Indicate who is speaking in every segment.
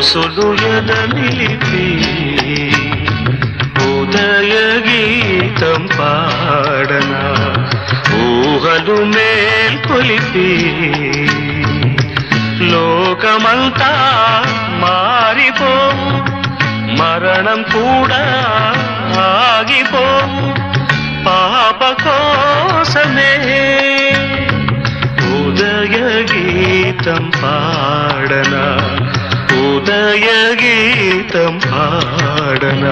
Speaker 1: ఊసులు ఎద నిలిపి ఉదయ గీతం పాడనా ఊహలు మేల్కొలిపి లోకమంతా మారిపోవు మరణం కూడా ఆగిపోవు పాప కోసమే ఉదయ గీతం పాడనా ఉదయ గీతం పాడనా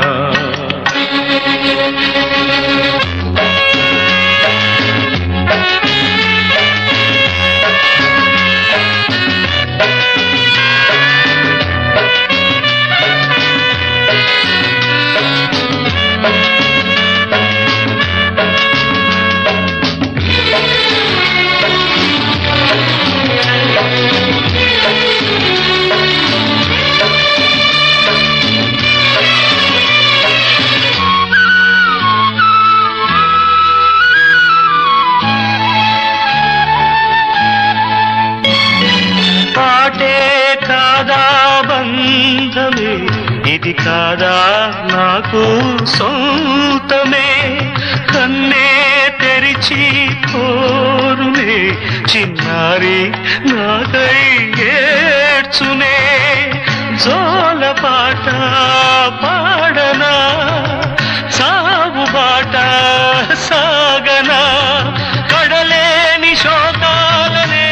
Speaker 1: పాటే కాదా బంధమే ఇది కాదా నాకు సొంతమే కన్నే తెరిచి కోరునే చిన్నారి నాకై ఏడ్చునే జోల పాట పాడనా సాగు బాట సాగనా కడలేని శోకాలనే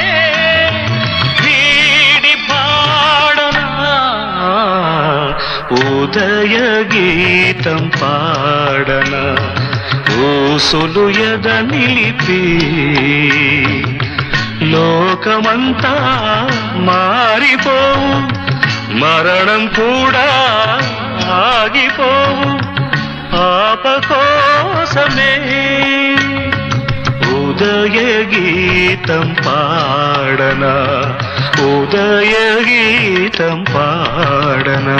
Speaker 1: వీడి పాడనా ఉదయ గీతం పాడనా ఊసులు ఎద నిలిపి లోకమంతా మారిపోవు మరణం కూడా ఆగిపోవు పాప కోసమే ఉదయ గీతం పాడనా ఉదయ గీతం పాడనా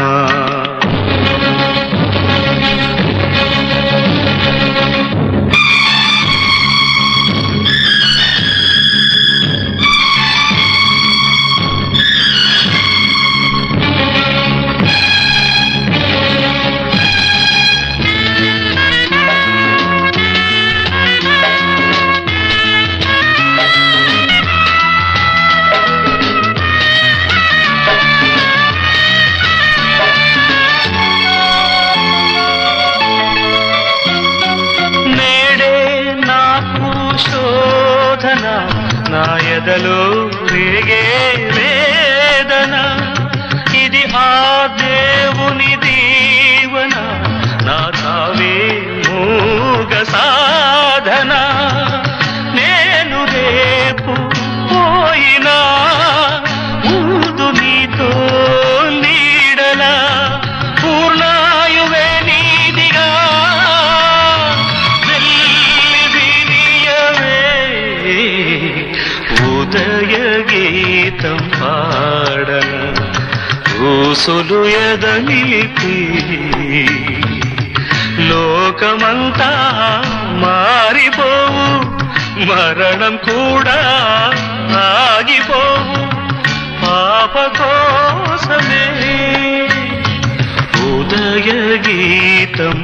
Speaker 1: నేడే నాకు శోధన నా ఎదలో రేగే వేదన ఇది ఆ దేవుని దీవన నా తావే మూగ సాధన నేను రేపు పోయినా ఊదు నీతో నీడలా పూర్ణాయువే నీదిగా వెళ్ళి వినియవే ఉదయ గీతం పాడన ఊసులు ఎద నిలిపి లోకమంతా మారిపోవు మరణం కూడా ఆగిపోవు పాప కోసమే ఉదయ గీతం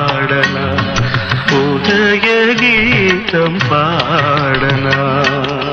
Speaker 1: పాడనా ఉదయ గీతం పాడనా